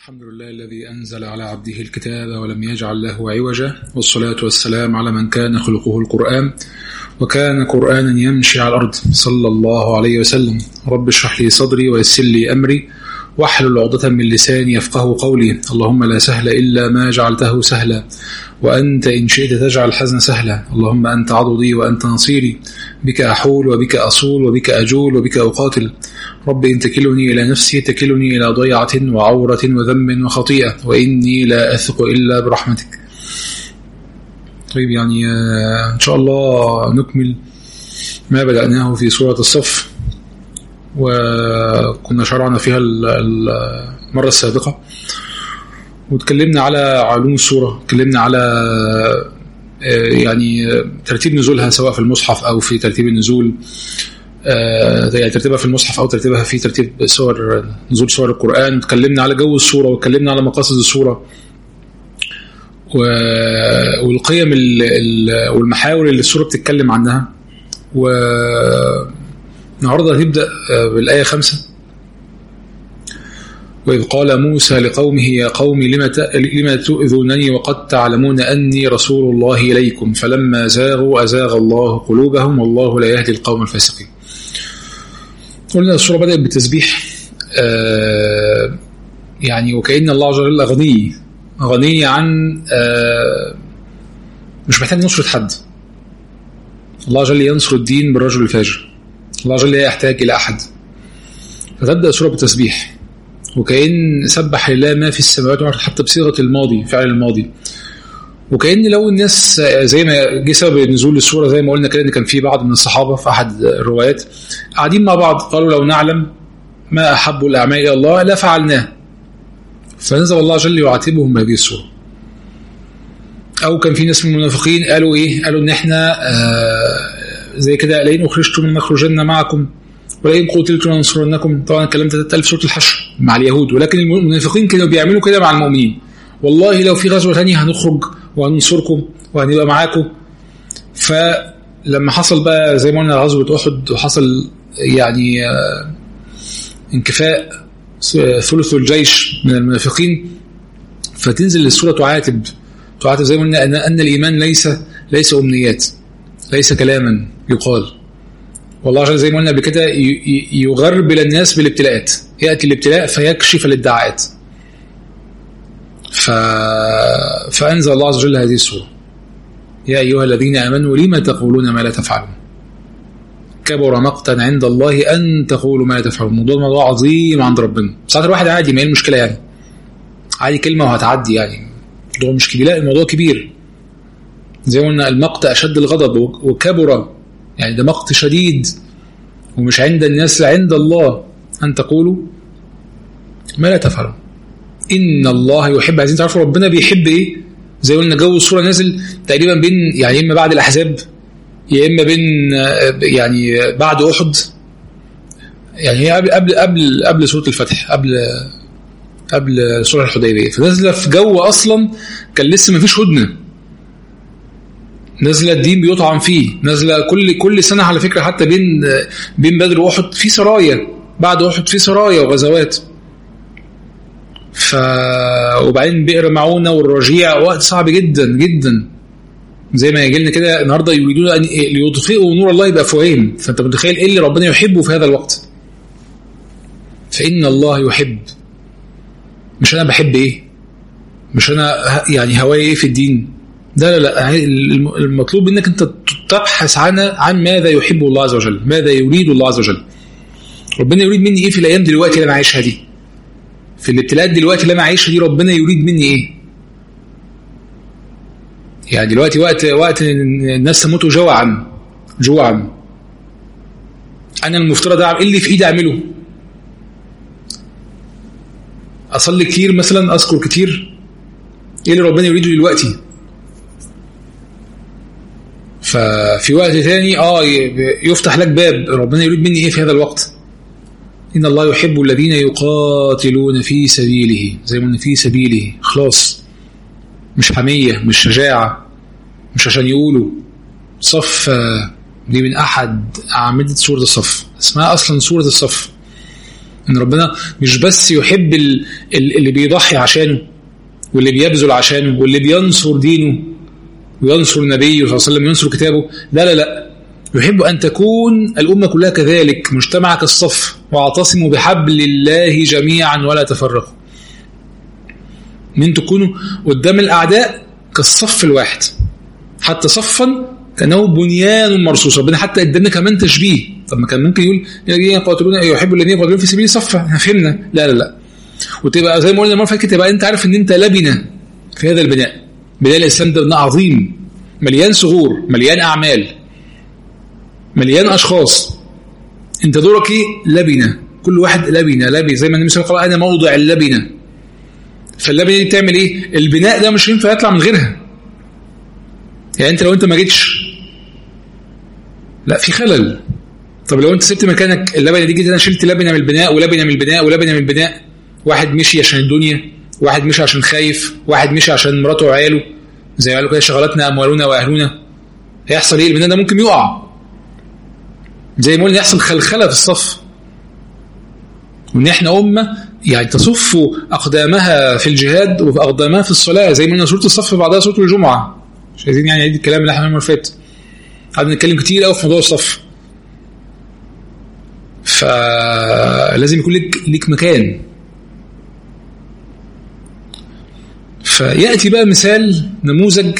الحمد لله الذي أنزل على عبده الكتاب ولم يجعل له عوجا والصلاة والسلام على من كان خلقه القرآن وكان قرآنا يمشي على الأرض صلى الله عليه وسلم رب اشرح لي صدري ويسر لي أمري واحلل عقدة من لساني يفقه قولي اللهم لا سهل إلا ما جعلته سهلا وأنت إن شئت تجعل الحزن سهلا اللهم أنت عضدي وأنت نصيري بك أحول وبك أصول وبك أجول وبك أقاتل رب إن تكلني إلى نفسي تكلني إلى ضيعة وعورة وذم وخطيئة وإني لا أثق إلا برحمتك طيب يعني إن شاء الله نكمل ما بدأناه في سورة الصف وكنا شرعنا فيها المرة السابقة وتكلمنا على علوم السورة تكلمنا على يعني ترتيب نزولها سواء في المصحف أو في ترتيب النزول يعني ترتيبها في المصحف أو ترتيبها في ترتيب سور نزول سور القرآن تكلمنا على جو السورة وتكلمنا على مقاصد السورة والقيم والمحاور اللي السورة بتتكلم عنها والنهارده هنبدأ بالآية خمسة وإذ قال موسى لقومه يا قوم لم لم تؤذونني وقد تعلمون أني رسول الله إليكم فلما زاغوا أزاغ الله قلوبهم والله لا يهدي القوم الفاسقين قلنا السورة بدأت بالتسبيح آه يعني وكأن الله عز وجل غني غني عن آه مش محتاج نصرة حد الله عز وجل ينصر الدين بالرجل الفاجر الله عز وجل لا يحتاج إلى أحد فتبدأ السورة بالتسبيح وكأن سبح لله ما في السماوات والأرض حتى بصيغة الماضي فعل الماضي وكأن لو الناس زي ما جه سبب نزول السورة زي ما قلنا كده ان كان في بعض من الصحابة في أحد الروايات قاعدين مع بعض قالوا لو نعلم ما أحب الأعمال إلى الله لا فعلناه فنزل الله جل يعاتبهم بهذه السورة أو كان في ناس من المنافقين قالوا إيه قالوا إن إحنا آه زي كده لئن أخرجتم لنخرجن معكم ولئن قتلتم لننصرنكم طبعا الكلام ده اتقال في سوره الحشر مع اليهود ولكن المنافقين كانوا بيعملوا كده مع المؤمنين والله لو في غزوه ثانيه هنخرج وهننصركم وهنبقى معاكم فلما حصل بقى زي ما قلنا غزوه احد وحصل يعني انكفاء ثلث الجيش من المنافقين فتنزل السوره تعاتب تعاتب زي ما قلنا ان ان الايمان ليس ليس امنيات ليس كلاما يقال والله عز وجل زي ما قلنا قبل كده يغربل الناس بالابتلاءات ياتي الابتلاء فيكشف الادعاءات ف... فانزل الله عز وجل هذه السوره يا ايها الذين امنوا لما تقولون ما لا تفعلون كبر مقتا عند الله ان تقولوا ما لا تفعلون الموضوع موضوع عظيم عند ربنا ساعات الواحد عادي ما هي المشكله يعني عادي كلمه وهتعدي يعني الموضوع مش كبير لا الموضوع كبير زي ما قلنا المقت اشد الغضب وكبر يعني ده مقت شديد ومش عند الناس عند الله أن تقولوا ما لا تفعلون إن الله يحب عايزين تعرفوا ربنا بيحب إيه زي قلنا جو الصورة نازل تقريبا بين يعني إما بعد الأحزاب يا إما بين يعني بعد أحد يعني هي قبل قبل قبل قبل سورة الفتح قبل قبل سورة الحديبية فنازلة في جو أصلا كان لسه ما فيش هدنة نازله الدين بيطعن فيه نازله كل كل سنه على فكره حتى بين بين بدر واحد في سرايا بعد احد في سرايا وغزوات ف وبعدين بئر معونه والرجيع وقت صعب جدا جدا زي ما يجي لنا كده النهارده يريدون ان ليطفئوا نور الله بافواههم فانت متخيل ايه اللي ربنا يحبه في هذا الوقت فان الله يحب مش انا بحب ايه مش انا يعني هواي ايه في الدين لا لا لا المطلوب منك انت تبحث عن عن ماذا يحب الله عز وجل ماذا يريد الله عز وجل ربنا يريد مني ايه في الايام دلوقتي اللي انا عايشها دي في الابتلاءات دلوقتي اللي انا عايشها دي ربنا يريد مني ايه يعني دلوقتي وقت وقت الناس تموت جوعا جوعا انا المفترض اعمل ايه اللي في ايدي اعمله اصلي كتير مثلا اذكر كتير ايه اللي ربنا يريده دلوقتي ففي وقت تاني اه يفتح لك باب ربنا يريد مني ايه في هذا الوقت ان الله يحب الذين يقاتلون في سبيله زي ما في سبيله خلاص مش حميه مش شجاعه مش عشان يقولوا صف دي من احد اعمده سوره الصف اسمها اصلا سوره الصف ان ربنا مش بس يحب اللي بيضحي عشانه واللي بيبذل عشانه واللي بينصر دينه وينصر نبيه صلى الله عليه وسلم ينصر كتابه لا لا لا يحب أن تكون الأمة كلها كذلك مجتمع كالصف واعتصموا بحبل الله جميعا ولا تفرقوا ان تكونوا قدام الأعداء كالصف الواحد حتى صفا كانه بنيان مرصوص ربنا حتى ادانا كمان تشبيه طب ما كان ممكن يقول الذين يقاتلون يحب الذين يقاتلون في سبيل صفا احنا فهمنا لا لا لا وتبقى زي ما قلنا المره اللي تبقى انت عارف ان انت لبنه في هذا البناء بناء الاسلام ده بناء عظيم مليان صغور مليان اعمال مليان اشخاص انت دورك ايه لبنه كل واحد لبنه لبنه زي ما النبي صلى الله عليه وسلم قال انا موضع اللبنه فاللبنه دي بتعمل ايه البناء ده مش ينفع يطلع من غيرها يعني انت لو انت ما جيتش لا في خلل طب لو انت سبت مكانك اللبنه دي جيت انا شلت لبنه من البناء ولبنه من البناء ولبنه من البناء واحد مشي عشان الدنيا واحد مشي عشان خايف واحد مشي عشان مراته وعياله زي ما قالوا كده شغلتنا اموالنا واهلنا هيحصل ايه البناء ده ممكن يقع زي ما قلنا يحصل خلخله في الصف وان احنا امه يعني تصف اقدامها في الجهاد واقدامها في الصلاه زي ما قلنا سوره الصف بعدها سوره الجمعه مش عايزين يعني نعيد الكلام اللي احنا المره فاتت قعدنا نتكلم كتير قوي في موضوع الصف فلازم يكون لك ليك مكان فياتي بقى مثال نموذج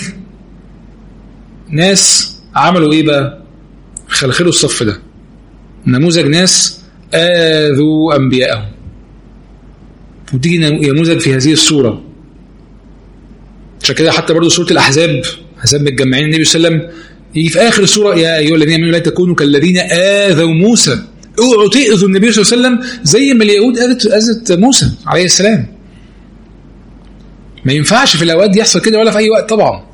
ناس عملوا ايه بقى خلخلوا الصف ده نموذج ناس آذوا أنبياءهم وتيجي نموذج في هذه الصورة عشان كده حتى برضه سورة الأحزاب أحزاب متجمعين النبي صلى الله عليه وسلم يجي في آخر السورة يا أيها الذين آمنوا لا تكونوا كالذين آذوا موسى اوعوا تأذوا النبي صلى الله عليه وسلم زي ما اليهود أذت أذت موسى عليه السلام ما ينفعش في الأوقات دي يحصل كده ولا في أي وقت طبعا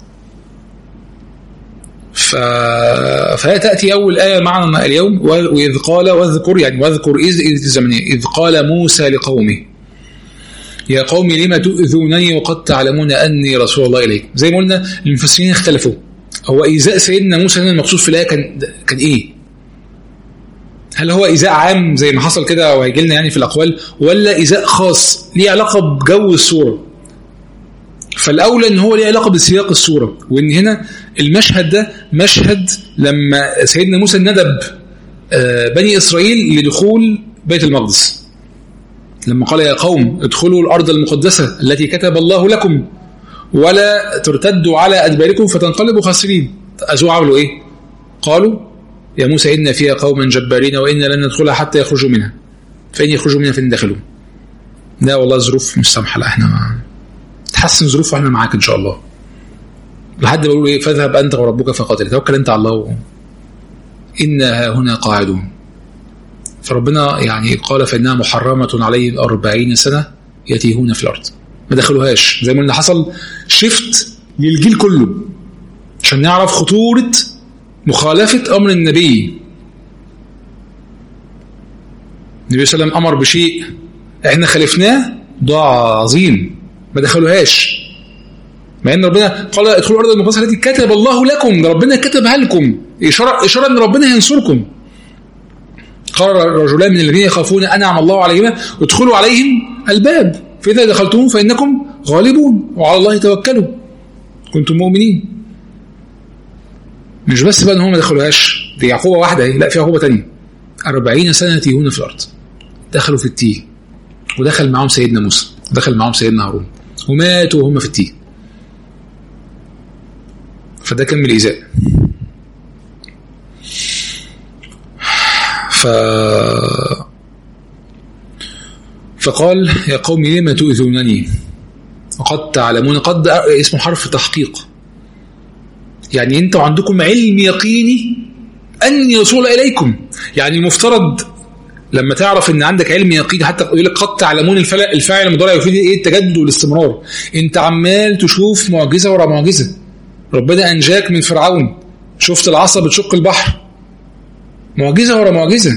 ف... فهي تأتي أول آية معنا اليوم وإذ قال واذكر يعني واذكر إذ إذ زمنية إذ قال موسى لقومه يا قوم لم تؤذونني وقد تعلمون أني رسول الله إليكم زي ما قلنا المفسرين اختلفوا هو إيذاء سيدنا موسى هنا المقصود في الآية كان كان إيه؟ هل هو إيذاء عام زي ما حصل كده وهيجي لنا يعني في الأقوال ولا إيذاء خاص ليه علاقة بجو الصورة فالاولى ان هو ليه علاقه بسياق الصوره وان هنا المشهد ده مشهد لما سيدنا موسى ندب بني اسرائيل لدخول بيت المقدس لما قال يا قوم ادخلوا الارض المقدسه التي كتب الله لكم ولا ترتدوا على ادباركم فتنقلبوا خاسرين ازوا عملوا ايه؟ قالوا يا موسى ان فيها قوما جبارين وانا لن ندخلها حتى يخرجوا منها فان يخرجوا منها فان دخلوا لا والله الظروف مش سامحه لا احنا ما تحسن ظروفه واحنا معاك ان شاء الله لحد ما يقولوا ايه فاذهب انت وربك فقاتل توكل انت على الله انا هنا قاعدون فربنا يعني قال فانها محرمه عليهم أربعين سنه يتيهون في الارض ما دخلوهاش زي ما قلنا حصل شفت للجيل كله عشان نعرف خطوره مخالفه امر النبي النبي صلى الله عليه وسلم امر بشيء احنا خالفناه ضاع عظيم ما دخلوهاش مع ان ربنا قال ادخلوا الارض المقدسه التي كتب الله لكم ده ربنا كتبها لكم اشاره اشاره ان ربنا هينصركم قال رجلان من الذين يخافون انعم الله عليهما ادخلوا عليهم الباب فاذا دخلتم فانكم غالبون وعلى الله توكلوا كنتم مؤمنين مش بس بقى ان هم ما دخلوهاش دي عقوبه واحده لا في عقوبه ثانيه 40 سنه يتيهون في الارض دخلوا في التيه ودخل معاهم سيدنا موسى دخل معاهم سيدنا هارون وماتوا وهم في التيه فده كان من الإيذاء ف فقال يا قوم لم تؤذونني وقد تعلمون قد اسمه حرف تحقيق يعني انتوا عندكم علم يقيني اني رسول اليكم يعني المفترض لما تعرف ان عندك علم يقين حتى يقول لك قد تعلمون الفاعل المضارع يفيد ايه التجدد والاستمرار انت عمال تشوف معجزه ورا معجزه ربنا انجاك من فرعون شفت العصا بتشق البحر معجزه ورا معجزه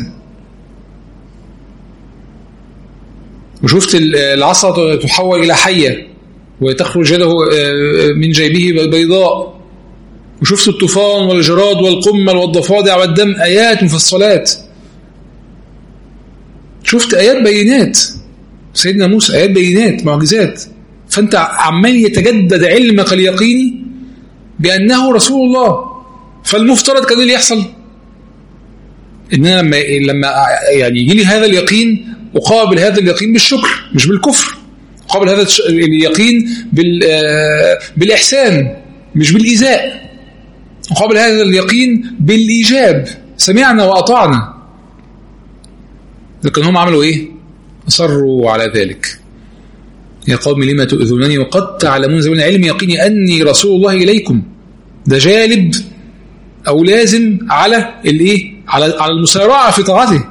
وشفت العصا تحول الى حيه وتخرج يده من جيبه بيضاء وشفت الطوفان والجراد والقمل والضفادع والدم ايات مفصلات شفت ايات بينات سيدنا موسى ايات بينات معجزات فانت عمال يتجدد علمك اليقيني بانه رسول الله فالمفترض كان اللي يحصل ان انا لما لما يعني يجي لي هذا اليقين اقابل هذا اليقين بالشكر مش بالكفر اقابل هذا اليقين بال بالاحسان مش بالايذاء اقابل هذا اليقين بالايجاب سمعنا واطعنا لكن هم عملوا ايه اصروا على ذلك يا قوم لما تؤذونني وقد تعلمون زي علم يقيني اني رسول الله اليكم ده جالب او لازم على الايه على على المسارعه في طاعته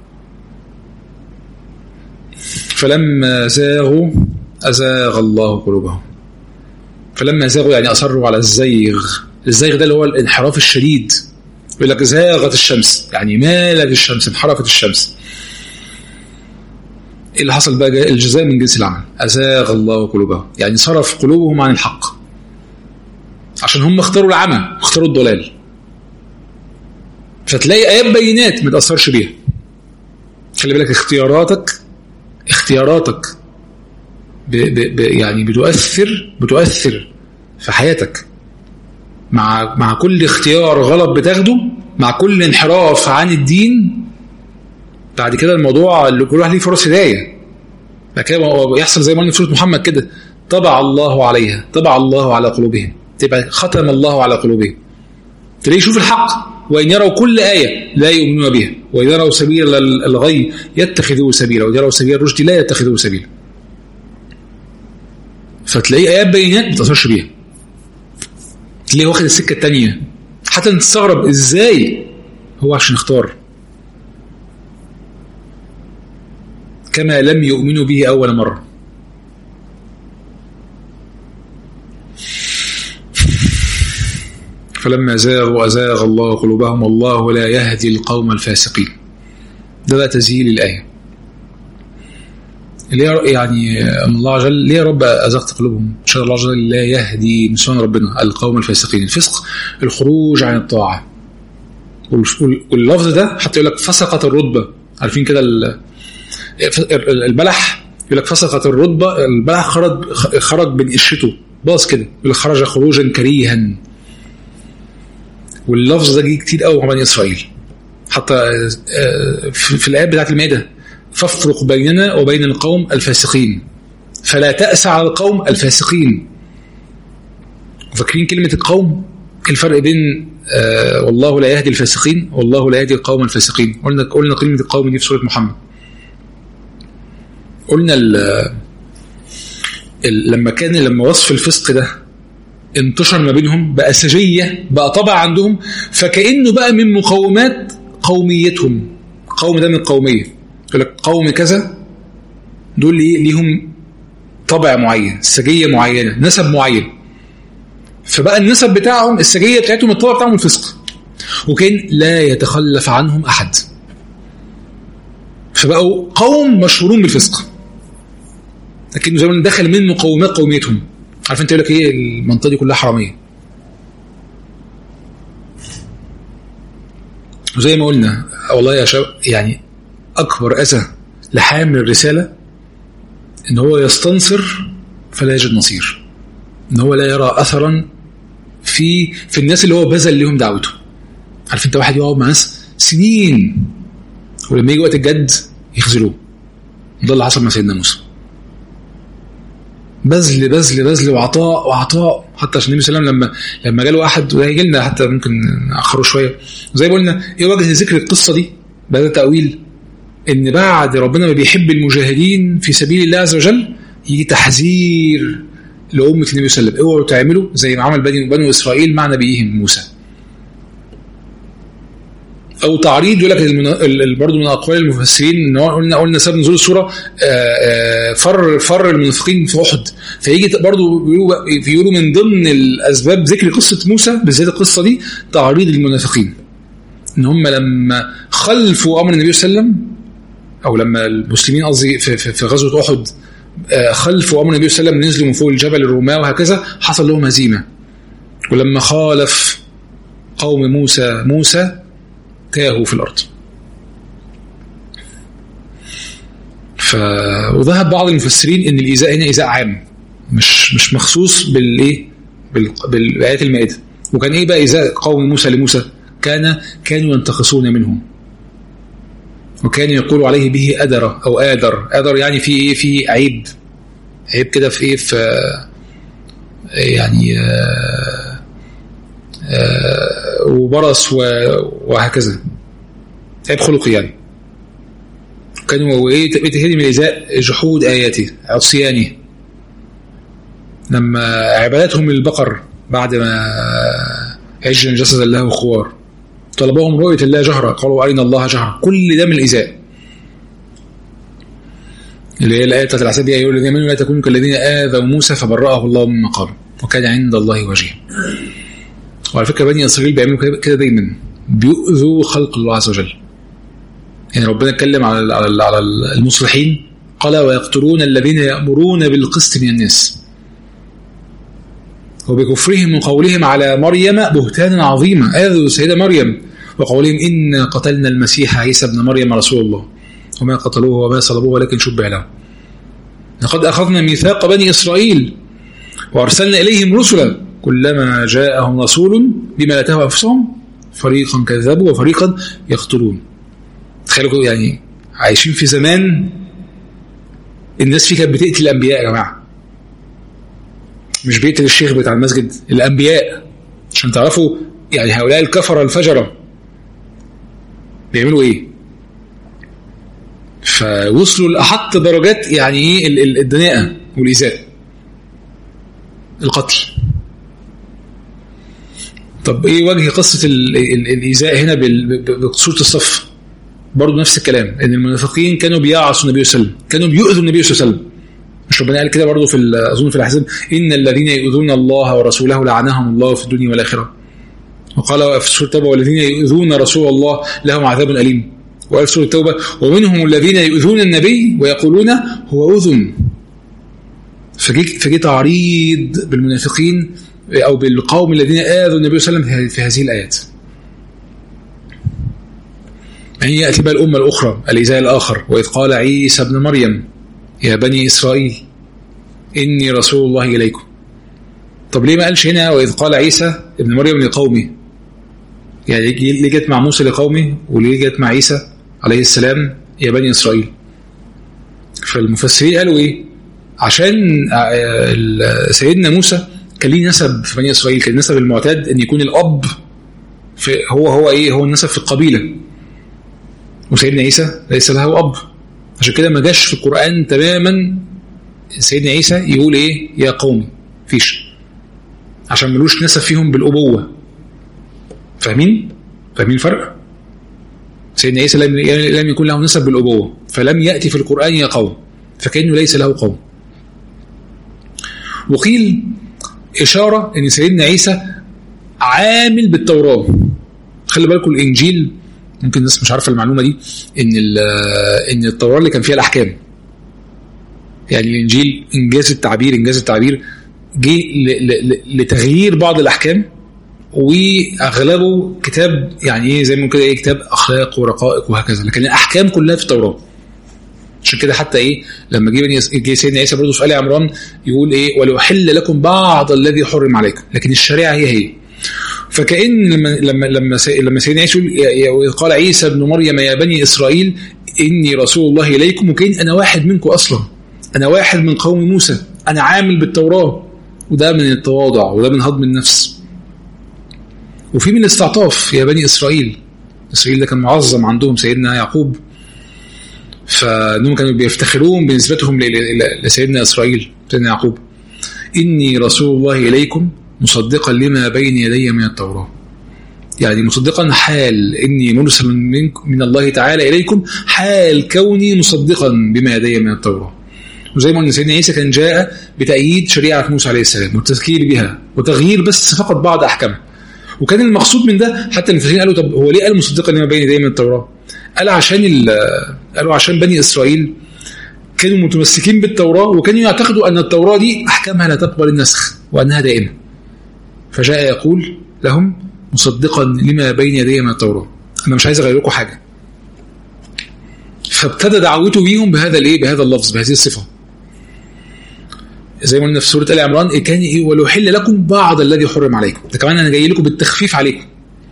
فلما زاغوا ازاغ الله قلوبهم فلما زاغوا يعني اصروا على الزيغ الزيغ ده اللي هو الانحراف الشديد يقول لك زاغت الشمس يعني مالت الشمس انحرفت الشمس ايه اللي حصل بقى الجزاء من جنس العمل ازاغ الله قلوبهم يعني صرف قلوبهم عن الحق عشان هم اختاروا العمى اختاروا الضلال فتلاقي ايات بينات ما تاثرش بيها خلي بالك اختياراتك اختياراتك ب ب ب يعني بتؤثر بتؤثر في حياتك مع مع كل اختيار غلط بتاخده مع كل انحراف عن الدين بعد كده الموضوع اللي كل واحد ليه فرص هدايه بعد كده يحصل زي ما قلنا في سوره محمد كده طبع الله عليها طبع الله على قلوبهم تبقى ختم الله على قلوبهم تلاقيه يشوف الحق وإن يروا كل آية لا يؤمنون بها وإن يروا سبيل الغي يتخذوه سبيلا وإن يروا سبيل الرشد لا يتخذوه سبيلا فتلاقيه آيات بينات ما تأثرش بيها تلاقيه واخد السكة التانية حتى تستغرب إزاي هو عشان اختار كما لم يؤمنوا به أول مرة فلما زاغوا أزاغ الله قلوبهم والله لا يهدي القوم الفاسقين ده بقى تسجيل الآية ليه يعني الله عز وجل ليه يا رب أزغت قلوبهم إن شاء الله عز وجل لا يهدي من سنن ربنا القوم الفاسقين الفسق الخروج عن الطاعة واللفظ ده حتى يقول لك فسقت الرتبة عارفين كده البلح يقول لك فسقت الرتبة البلح خرج خرج من قشته باص كده يقول لك خرج خروجا كريها واللفظ ده جه كتير قوي مع بني اسرائيل حتى في الايات بتاعت المائده فافرق بيننا وبين القوم الفاسقين فلا تأس على القوم الفاسقين فاكرين كلمة القوم الفرق بين آه والله لا يهدي الفاسقين والله لا يهدي القوم الفاسقين قلنا قلنا كلمة القوم دي في سورة محمد قلنا ال ال لما كان لما وصف الفسق ده انتشر ما بينهم بقى سجية بقى طبع عندهم فكأنه بقى من مقومات قوميتهم قوم ده من قومية يقول لك قوم كذا دول ليهم طبع معين سجية معينة نسب معين فبقى النسب بتاعهم السجية بتاعتهم الطبع بتاعهم الفسق وكان لا يتخلف عنهم أحد فبقوا قوم مشهورون بالفسق لكن زي ما دخل من مقومات قوميتهم عارف انت يقول لك ايه المنطقه دي كلها حراميه وزي ما قلنا والله يا شباب يعني اكبر اذى لحامل الرساله ان هو يستنصر فلا يجد نصير ان هو لا يرى اثرا في في الناس اللي هو بذل لهم دعوته عارف انت واحد يقعد مع ناس سنين ولما يجي وقت الجد يخذلوه ده اللي حصل مع سيدنا موسى بذل بذل بذل وعطاء وعطاء حتى عشان النبي صلى الله عليه وسلم لما لما جاله احد وهيجي لنا حتى ممكن ناخره شويه زي ما قلنا ايه وجه ذكر القصه دي بهذا التاويل ان بعد ربنا ما بيحب المجاهدين في سبيل الله عز وجل يجي تحذير لأمة النبي صلى الله عليه وسلم اوعوا تعملوا زي ما عمل بني بنو إسرائيل مع نبيهم موسى او تعريض يقول لك برضه من اقوال المفسرين ان هو قلنا قلنا سبب نزول السوره فر فر المنافقين في احد فيجي برضه بيقولوا من ضمن الاسباب ذكر قصه موسى بالذات القصه دي تعريض المنافقين ان هم لما خلفوا امر النبي صلى الله عليه وسلم او لما المسلمين قصدي في, في, في غزوه احد خلفوا امر النبي صلى الله عليه وسلم نزلوا من فوق الجبل الرماه وهكذا حصل لهم هزيمه ولما خالف قوم موسى موسى تاهوا في الأرض ف وذهب بعض المفسرين ان الايذاء هنا ايذاء عام مش مش مخصوص بالايه بال... بالايات المائده وكان ايه بقى ايذاء قوم موسى لموسى كان كانوا ينتقصون منه وكان يقول عليه به أدر أو آدر آدر يعني في إيه في عيب عيب كده في إيه في يعني آه آه وبرص وهكذا عيب خلقي يعني كانوا ايه تهدي من الإزاء جحود آياته عصيانه لما عبادتهم للبقر بعد ما عجل جسد الله خوار طلبهم رؤية الله جهرة قالوا أرنا الله جهرة كل ده من الإزاء اللي هي الآية بتاعت العساد دي يقول الذين لا تكونوا كالذين آذوا موسى فبرأه الله مما قالوا وكان عند الله وجيها وعلى فكرة بني إسرائيل بيعملوا كده دايما بيؤذوا خلق الله عز وجل يعني ربنا اتكلم على على على المصلحين قال ويقتلون الذين يأمرون بالقسط من الناس وبكفرهم وقولهم على مريم بهتانا عظيما آذوا السيدة مريم وقولهم إن قتلنا المسيح عيسى ابن مريم رسول الله وما قتلوه وما صلبوه ولكن شبه له لقد أخذنا ميثاق بني إسرائيل وأرسلنا إليهم رسلا كلما جاءهم رسول بما لا تهوى أنفسهم فريقا كذبوا وفريقا يقتلون تخيلوا يعني عايشين في زمان الناس فيه كانت بتقتل الأنبياء يا جماعة مش بيقتل الشيخ بتاع المسجد الأنبياء عشان تعرفوا يعني هؤلاء الكفرة الفجرة بيعملوا ايه فوصلوا لأحط درجات يعني ايه الدناءة والإيذاء القتل طب ايه وجه قصة الإيذاء هنا بصورة الصف برضه نفس الكلام ان المنافقين كانوا بيعصوا النبي صلى الله عليه وسلم كانوا بيؤذوا النبي صلى الله عليه وسلم مش ربنا قال كده برضه في اظن في الاحزاب ان الذين يؤذون الله ورسوله لعنهم الله في الدنيا والاخره وقال في سوره التوبه والذين يؤذون رسول الله لهم عذاب اليم وقال في سوره التوبه ومنهم الذين يؤذون النبي ويقولون هو اذن فجي فجي تعريض بالمنافقين او بالقوم الذين اذوا النبي صلى الله عليه وسلم في هذه الايات يعني ياتي بقى الامه الاخرى الايذاء الاخر واذ قال عيسى ابن مريم يا بني إسرائيل إني رسول الله إليكم طب ليه ما قالش هنا وإذ قال عيسى ابن مريم لقومه يعني ليه جت مع موسى لقومه وليه جت مع عيسى عليه السلام يا بني إسرائيل فالمفسرين قالوا إيه عشان سيدنا موسى كان ليه نسب في بني إسرائيل كان النسب المعتاد أن يكون الأب في هو هو إيه هو النسب في القبيلة وسيدنا عيسى ليس له أب عشان كده ما جاش في القرآن تماما سيدنا عيسى يقول ايه يا قومي فيش عشان ملوش نسب فيهم بالأبوة فاهمين؟ فاهمين الفرق؟ سيدنا عيسى لم لم يكن له نسب بالأبوة فلم يأتي في القرآن يا قوم فكأنه ليس له قوم وقيل إشارة أن سيدنا عيسى عامل بالتوراة خلي بالكم الإنجيل ممكن الناس مش عارفه المعلومه دي ان ان التوراه اللي كان فيها الاحكام يعني الانجيل انجاز التعبير انجاز التعبير جه لتغيير بعض الاحكام واغلبه كتاب يعني ايه زي ما كده ايه كتاب اخلاق ورقائق وهكذا لكن الاحكام كلها في التوراه عشان كده حتى ايه لما جه جه سيدنا عيسى برضه في ال عمران يقول ايه ولأحل لكم بعض الذي حرم عليكم لكن الشريعه هي هي فكأن لما لما لما لما سيدنا عيسى يقول قال عيسى ابن مريم يا بني اسرائيل اني رسول الله اليكم وكأن انا واحد منكم اصلا انا واحد من قوم موسى انا عامل بالتوراه وده من التواضع وده من هضم النفس وفي من الاستعطاف يا بني اسرائيل اسرائيل ده كان معظم عندهم سيدنا يعقوب فانهم كانوا بيفتخرون بنسبتهم لسيدنا اسرائيل سيدنا يعقوب اني رسول الله اليكم مصدقا لما بين يدي من التوراة يعني مصدقا حال إني مرسل من, من الله تعالى إليكم حال كوني مصدقا بما يدي من التوراة وزي ما قلنا سيدنا عيسى كان جاء بتأييد شريعة موسى عليه السلام والتذكير بها وتغيير بس فقط بعض أحكامها وكان المقصود من ده حتى المفسرين قالوا طب هو ليه قال مصدقا لما بين يدي من التوراة؟ قال عشان قالوا عشان بني إسرائيل كانوا متمسكين بالتوراة وكانوا يعتقدوا أن التوراة دي أحكامها لا تقبل النسخ وأنها دائمة فجاء يقول لهم مصدقا لما بين يدي من التوراة أنا مش عايز أغير لكم حاجة فابتدى دعوته بيهم بهذا الايه بهذا اللفظ بهذه الصفه زي ما قلنا في سوره ال عمران إيه كان ايه ولو حل لكم بعض الذي حرم عليكم ده كمان انا جاي لكم بالتخفيف عليكم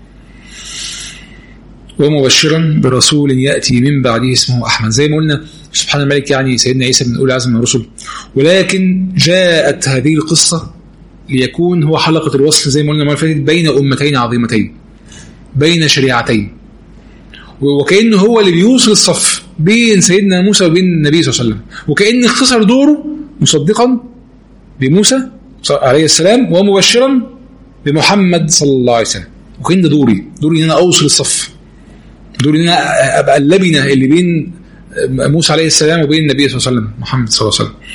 ومبشرا برسول ياتي من بعده اسمه احمد زي ما قلنا سبحان الملك يعني سيدنا عيسى من اولي عزم من الرسل ولكن جاءت هذه القصه ليكون هو حلقه الوصل زي ما قلنا المره اللي فاتت بين امتين عظيمتين بين شريعتين وكانه هو اللي بيوصل الصف بين سيدنا موسى وبين النبي صلى الله عليه وسلم وكان اختصر دوره مصدقا بموسى عليه السلام ومبشرا بمحمد صلى الله عليه وسلم وكان ده دوري دوري ان انا اوصل الصف دوري ان انا ابقى اللبنه اللي بين موسى عليه السلام وبين النبي صلى الله عليه وسلم محمد صلى الله عليه وسلم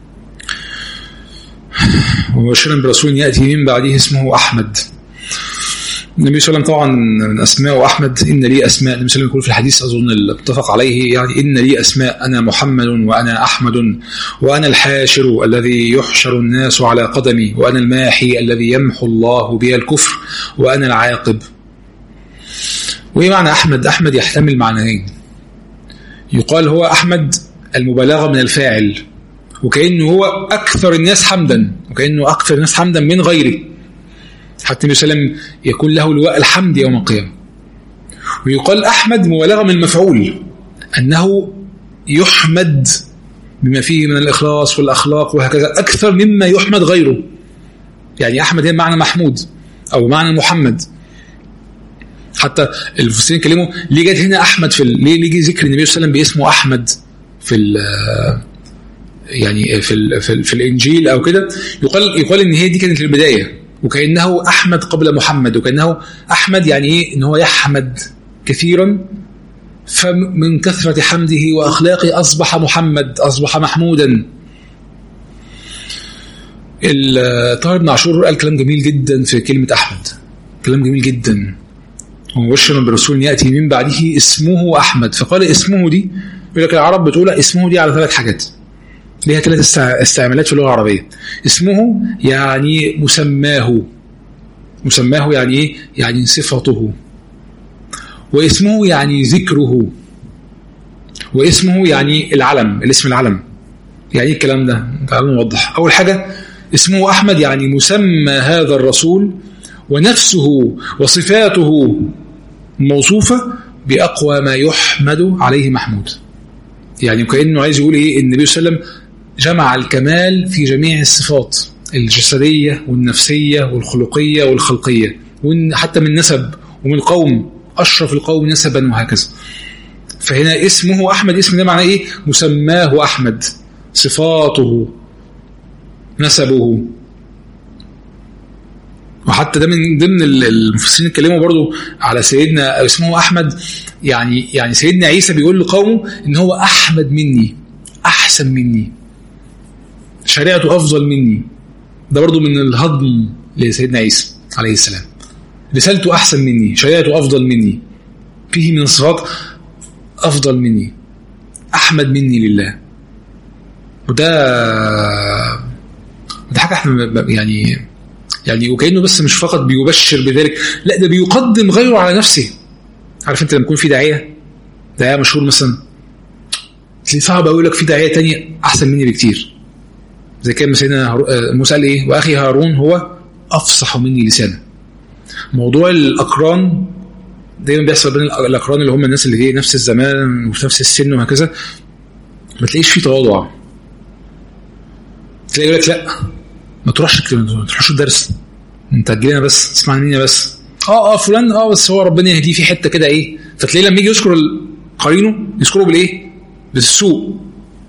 ومبشرا برسول ياتي من بعده اسمه احمد النبي صلى الله عليه وسلم طبعا من اسماء احمد ان لي اسماء النبي صلى الله عليه وسلم يقول في الحديث اظن اتفق عليه يعني ان لي اسماء انا محمد وانا احمد وانا الحاشر الذي يحشر الناس على قدمي وانا الماحي الذي يمحو الله بي الكفر وانا العاقب وايه معنى احمد احمد يحتمل معنيين يقال هو احمد المبالغه من الفاعل وكانه هو اكثر الناس حمدا وكانه اكثر الناس حمدا من غيره حتى النبي صلى الله عليه وسلم يكون له لواء الحمد يوم القيامة ويقال أحمد مبالغة من المفعول أنه يحمد بما فيه من الإخلاص والأخلاق وهكذا أكثر مما يحمد غيره يعني أحمد هي معنى محمود أو معنى محمد حتى المفسرين كلموا ليه جت هنا أحمد في ال... ليه ليه ذكر النبي صلى الله عليه وسلم باسمه أحمد في ال... يعني في ال... في, ال... في الإنجيل أو كده يقال يقال إن هي دي كانت البداية وكأنه أحمد قبل محمد وكأنه أحمد يعني إيه إن هو يحمد كثيرا فمن كثرة حمده وأخلاقه أصبح محمد أصبح محمودا طاهر بن عاشور قال كلام جميل جدا في كلمة أحمد كلام جميل جدا ومبشرا برسول يأتي من بعده اسمه أحمد فقال اسمه دي يقول لك العرب بتقول اسمه دي على ثلاث حاجات ليها ثلاث استعمالات في اللغه العربيه اسمه يعني مسماه مسماه يعني ايه يعني صفته واسمه يعني ذكره واسمه يعني العلم الاسم العلم يعني ايه الكلام ده تعالوا نوضح اول حاجه اسمه احمد يعني مسمى هذا الرسول ونفسه وصفاته موصوفه باقوى ما يحمد عليه محمود يعني كانه عايز يقول ايه النبي صلى الله عليه وسلم جمع الكمال في جميع الصفات الجسدية والنفسية والخلقية والخلقية حتى من نسب ومن قوم أشرف القوم نسبا وهكذا فهنا اسمه أحمد اسم ده معناه إيه مسماه أحمد صفاته نسبه وحتى ده من ضمن المفسرين اتكلموا برضو على سيدنا اسمه احمد يعني يعني سيدنا عيسى بيقول لقومه ان هو احمد مني احسن مني شريعته افضل مني ده برضو من الهضم لسيدنا عيسى عليه السلام رسالته احسن مني شريعته افضل مني فيه من الصفات افضل مني احمد مني لله وده ده حاجه احنا يعني يعني وكانه بس مش فقط بيبشر بذلك لا ده بيقدم غيره على نفسه عارف انت لما يكون في داعيه داعيه مشهور مثلا صعب اقول لك في داعيه تانية احسن مني بكتير زي كان سيدنا موسى قال ايه واخي هارون هو افصح مني لسانا موضوع الاقران دايما بيحصل بين الاقران اللي هم الناس اللي هي نفس الزمان وفي نفس السن وهكذا ما تلاقيش فيه تواضع تلاقي يقول لك لا ما تروحش ما تروحش الدرس انت هتجينا بس تسمع مني بس اه اه فلان اه بس هو ربنا يهديه في حته كده ايه فتلاقيه لما يجي يذكر قرينه يذكره بالايه؟ بالسوء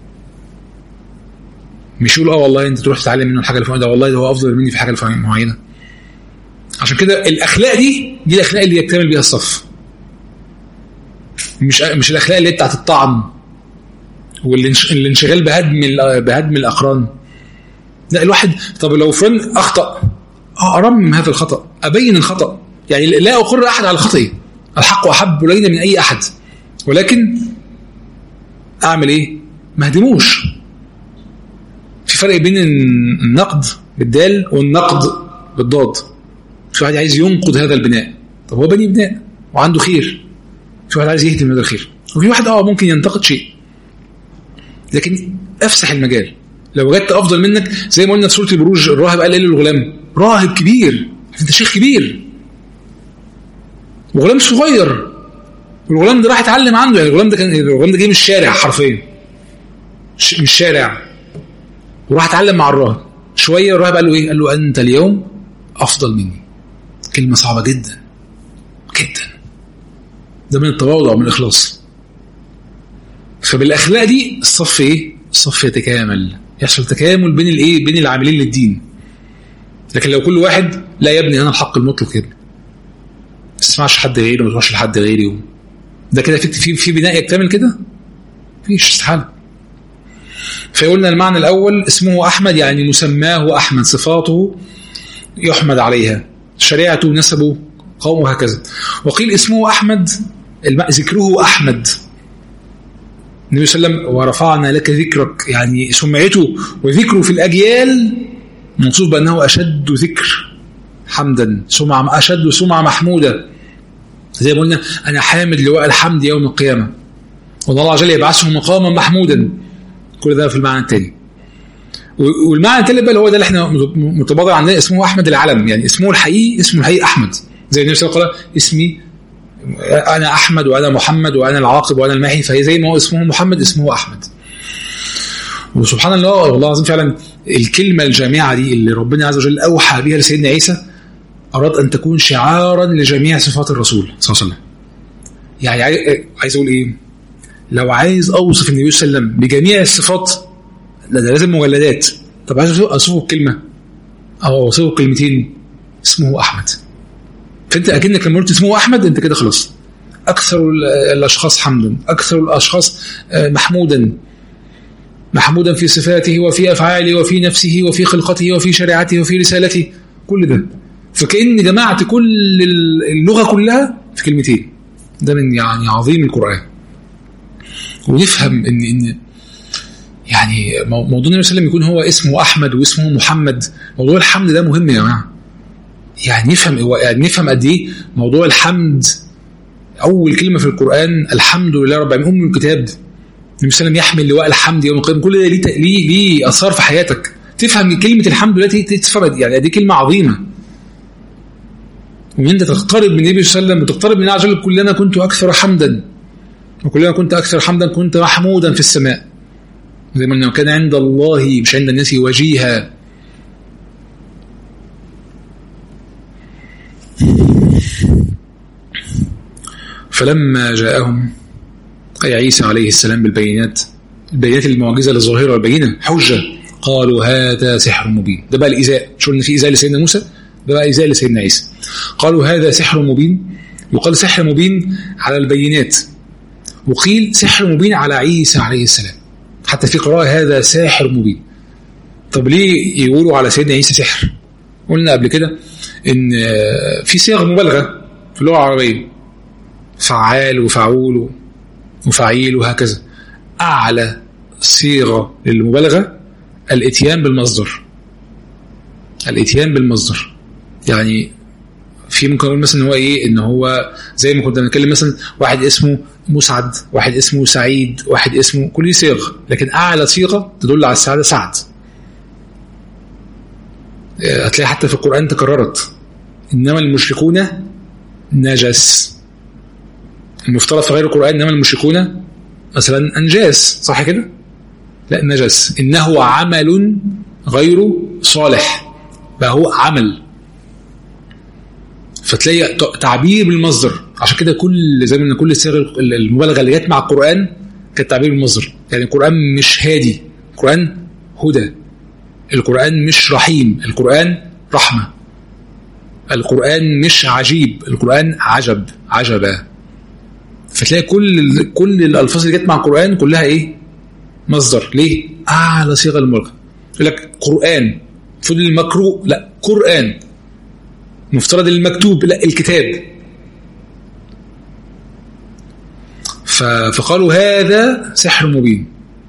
مش يقول اه والله انت تروح تتعلم منه الحاجه الفلانيه ده والله ده هو افضل مني في حاجه معينه عشان كده الاخلاق دي دي الاخلاق اللي يكتمل بيها الصف مش مش الاخلاق اللي هي بتاعت الطعن والانشغال بهدم بهدم الاقران لا الواحد طب لو فلان اخطا اه ارمم هذا الخطا ابين الخطا يعني لا اقر احد على خطئه الحق احب الينا من اي احد ولكن اعمل ايه؟ ما اهدموش في فرق بين النقد بالدال والنقد بالضاد في واحد عايز ينقض هذا البناء طب هو بني بناء وعنده خير في واحد عايز يهدم هذا الخير وفي واحد اه ممكن ينتقد شيء لكن افسح المجال لو وجدت افضل منك زي ما قلنا في سوره البروج الراهب قال ايه للغلام راهب كبير انت شيخ كبير وغلام صغير والغلام ده راح يتعلم عنده يعني الغلام ده كان الغلام ده جاي من الشارع حرفيا من الشارع وراح اتعلم مع الراهب شويه الراهب قال له ايه؟ قال له انت اليوم افضل مني كلمه صعبه جدا جدا ده من التواضع ومن الاخلاص فبالاخلاق دي الصف ايه؟ الصف يتكامل يحصل تكامل بين الايه؟ بين العاملين للدين لكن لو كل واحد لا يا ابني انا الحق المطلق يا ابني ما تسمعش حد غيري وما تروحش لحد غيري ده كده في في بناء يكتمل كده؟ مفيش استحاله فقلنا المعنى الأول اسمه أحمد يعني مسماه أحمد صفاته يحمد عليها شريعته نسبه قومه هكذا وقيل اسمه أحمد ذكره أحمد النبي صلى الله عليه وسلم ورفعنا لك ذكرك يعني سمعته وذكره في الأجيال منصوب بأنه أشد ذكر حمدا سمعة أشد سمعة محمودة زي ما قلنا أنا حامد لواء الحمد يوم القيامة والله عز وجل يبعثه مقاما محمودا كل ده في المعنى الثاني والمعنى الثالث بقى هو ده اللي احنا متبادر عندنا اسمه احمد العلم يعني اسمه الحقيقي اسمه الحقيقي احمد زي النبي صلى الله عليه وسلم قال اسمي انا احمد وانا محمد وانا العاقب وانا الماحي فهي زي ما هو اسمه محمد اسمه احمد وسبحان الله والله العظيم فعلا الكلمه الجامعه دي اللي ربنا عز وجل اوحى بها لسيدنا عيسى اراد ان تكون شعارا لجميع صفات الرسول صلى الله عليه وسلم يعني عايز اقول ايه لو عايز اوصف النبي صلى الله عليه وسلم بجميع الصفات لا ده لازم مجلدات طب عايز اوصفه بكلمه او اوصفه بكلمتين اسمه احمد فانت اكنك لما قلت اسمه احمد انت كده خلاص اكثر الاشخاص حمدا اكثر الاشخاص محمودا محمودا في صفاته وفي افعاله وفي نفسه وفي خلقته وفي شريعته وفي رسالته كل ده فكأن جمعت كل اللغه كلها في كلمتين ده من يعني عظيم القران ونفهم ان ان يعني موضوع النبي صلى الله عليه وسلم يكون هو اسمه احمد واسمه محمد موضوع الحمد ده مهم يا جماعه يعني نفهم يعني نفهم قد ايه موضوع الحمد اول كلمه في القران الحمد لله رب العالمين ام الكتاب النبي صلى الله عليه وسلم يحمل لواء الحمد يوم القيامه كل ده ليه ليه ليه اثار في حياتك تفهم كلمه الحمد لله تفهم يعني دي كلمه عظيمه وان انت تقترب من النبي صلى الله عليه وسلم وتقترب من الله عز وجل كلنا كنت اكثر حمدا وكلما كنت أكثر حمدا كنت محمودا في السماء زي ما أنه كان عند الله مش عند الناس وجيها فلما جاءهم أي عيسى عليه السلام بالبينات البينات المعجزة للظاهرة والبينة حجة قالوا هذا سحر مبين ده بقى الإزاء شو إن في إزاء لسيدنا موسى ده بقى إزاء لسيدنا عيسى قالوا هذا سحر مبين يقال سحر مبين على البينات وقيل سحر مبين على عيسى عليه السلام حتى في قراءة هذا ساحر مبين طب ليه يقولوا على سيدنا عيسى سحر قلنا قبل كده ان في صيغ مبالغة في اللغة العربية فعال وفعول وفعيل وهكذا أعلى صيغة للمبالغة الاتيان بالمصدر الاتيان بالمصدر يعني في ممكن اقول مثلا ان هو ايه ان هو زي ما كنا بنتكلم مثلا واحد اسمه مسعد واحد اسمه سعيد واحد اسمه كل صيغ لكن اعلى صيغه تدل على السعاده سعد هتلاقي حتى في القران تكررت انما المشركون نجس المفترض في غير القران انما المشركون مثلا انجاس صح كده لا نجس انه عمل غير صالح بقى هو عمل فتلاقي تعبير بالمصدر عشان كده كل زي ما كل الصيغ المبالغه اللي جت مع القران كانت تعبير بالمصدر يعني القران مش هادي القران هدى القران مش رحيم القران رحمه القران مش عجيب القران عجب عجبا فتلاقي كل كل الالفاظ اللي جت مع القران كلها ايه مصدر ليه اعلى صيغه المبالغه يقول لك قران المفروض المقروء لا قران مفترض المكتوب لا الكتاب فقالوا هذا سحر مبين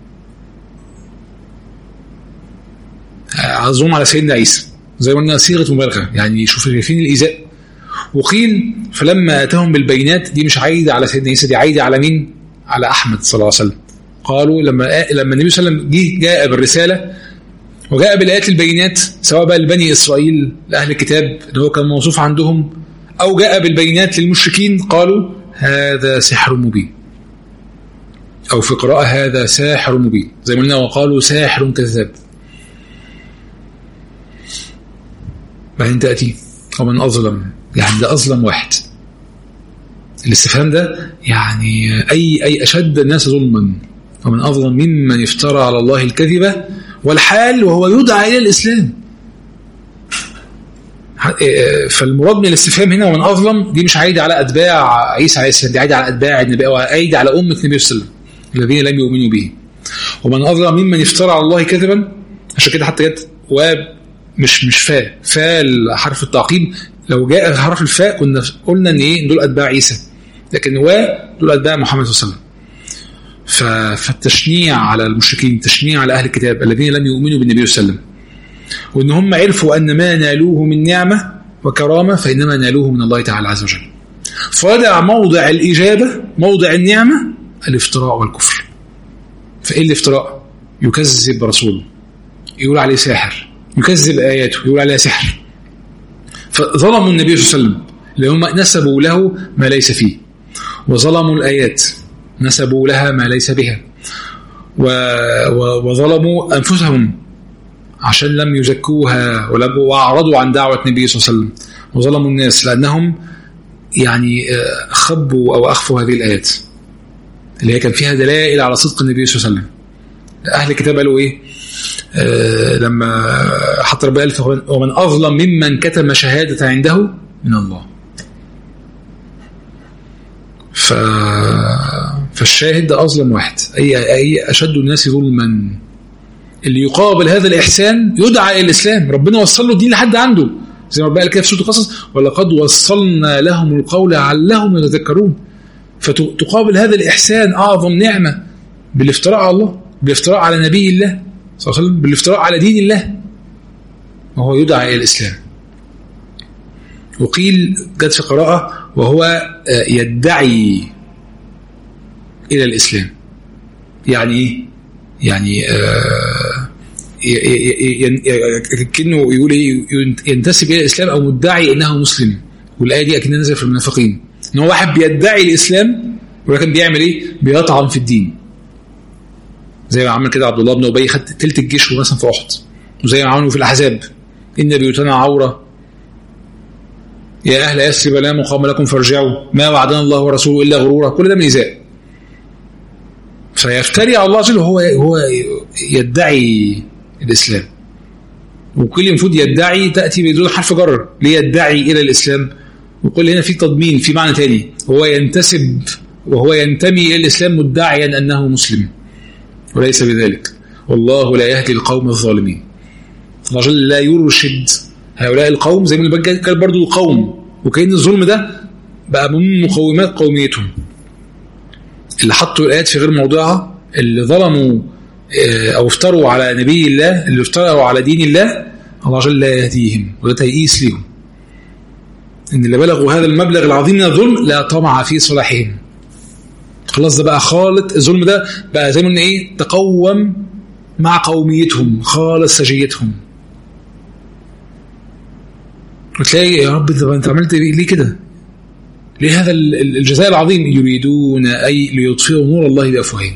عظهم على سيدنا عيسى زي ما قلنا صيغه مبالغه يعني شوف شايفين الايذاء وقيل فلما اتاهم بالبينات دي مش عايده على سيدنا عيسى دي عايده على مين؟ على احمد صلى الله عليه وسلم قالوا لما لما النبي صلى الله عليه وسلم جه جاء بالرساله وجاء بالايات البينات سواء بقى لبني اسرائيل لاهل الكتاب اللي هو كان موصوف عندهم او جاء بالبينات للمشركين قالوا هذا سحر مبين او في قراءه هذا ساحر مبين زي ما قلنا وقالوا ساحر كذاب بعدين تاتي ومن اظلم يعني ده اظلم واحد الاستفهام ده يعني اي اي اشد الناس ظلما ومن اظلم ممن افترى على الله الكذبه والحال وهو يدعى الى الاسلام فالمراد من الاستفهام هنا ومن اظلم دي مش عايده على اتباع عيسى عليه السلام دي عايده على اتباع النبي او عايده على امه النبي صلى الله عليه وسلم الذين لم يؤمنوا به ومن اظلم ممن افترى على الله كذبا عشان كده حتى جت ومش مش فاء فاء حرف التعقيب لو جاء حرف الفاء كنا قلنا ان ايه دول اتباع عيسى لكن و دول اتباع محمد صلى الله عليه وسلم فالتشنيع على المشركين تشنيع على اهل الكتاب الذين لم يؤمنوا بالنبي صلى الله عليه وسلم وان هم عرفوا ان ما نالوه من نعمه وكرامه فانما نالوه من الله تعالى عز وجل فوضع موضع الاجابه موضع النعمه الافتراء والكفر فايه الافتراء يكذب رسوله يقول عليه ساحر يكذب اياته يقول عليها سحر فظلموا النبي صلى الله عليه وسلم لهم نسبوا له ما ليس فيه وظلموا الايات نسبوا لها ما ليس بها و... و... وظلموا انفسهم عشان لم يزكوها واعرضوا عن دعوه النبي صلى الله عليه وسلم وظلموا الناس لانهم يعني خبوا او اخفوا هذه الايات اللي هي كان فيها دلائل على صدق النبي صلى الله عليه وسلم اهل الكتاب قالوا ايه آه لما حتى ربنا قال ومن اظلم ممن كتم شهاده عنده من الله ف فالشاهد ده اظلم واحد اي اي اشد الناس ظلما اللي يقابل هذا الاحسان يدعى الى الاسلام ربنا وصل له الدين لحد عنده زي ما ربنا قال كده في سوره القصص ولقد وصلنا لهم القول لعلهم يتذكرون فتقابل هذا الإحسان أعظم نعمة بالافتراء على الله بالافتراء على نبي الله صلى الله عليه وسلم بالافتراء على دين الله وهو يدعى إلى الإسلام وقيل جت في قراءة وهو يدعي إلى الإسلام يعني إيه؟ يعني كأنه يقول إيه ينتسب إلى الإسلام أو مدعي أنه مسلم والآية دي أكنها نزل في المنافقين ان هو واحد بيدعي الاسلام ولكن بيعمل ايه؟ بيطعن في الدين. زي ما عمل كده عبد الله بن ابي خد تلت الجيش مثلا في احد وزي ما عملوا في الاحزاب ان بيوتنا عوره يا اهل يثرب لا مقام لكم فارجعوا ما وعدنا الله ورسوله الا غرورا كل ده من ايذاء. فيفتري على الله عز وجل هو هو يدعي الاسلام. وكل المفروض يدعي تاتي بدون حرف جر ليدعي الى الاسلام وقل هنا في تضمين في معنى تاني هو ينتسب وهو ينتمي الى الاسلام مدعيا انه مسلم وليس بذلك والله لا يهدي القوم الظالمين الله جل لا يرشد هؤلاء القوم زي ما اللي قال برضه القوم وكأن الظلم ده بقى من مقومات قوميتهم اللي حطوا الآيات في غير موضعها اللي ظلموا أو افتروا على نبي الله اللي افتروا على دين الله الله جل لا يهديهم وده تيئيس ليهم ان اللي بلغوا هذا المبلغ العظيم من الظلم لا طمع في صلاحهم خلاص ده بقى خالط الظلم ده بقى زي ما قلنا ايه تقوم مع قوميتهم خالص سجيتهم وتلاقي يا رب طب انت عملت ليه كده؟ ليه هذا الجزاء العظيم يريدون اي ليطفئوا نور الله بافواههم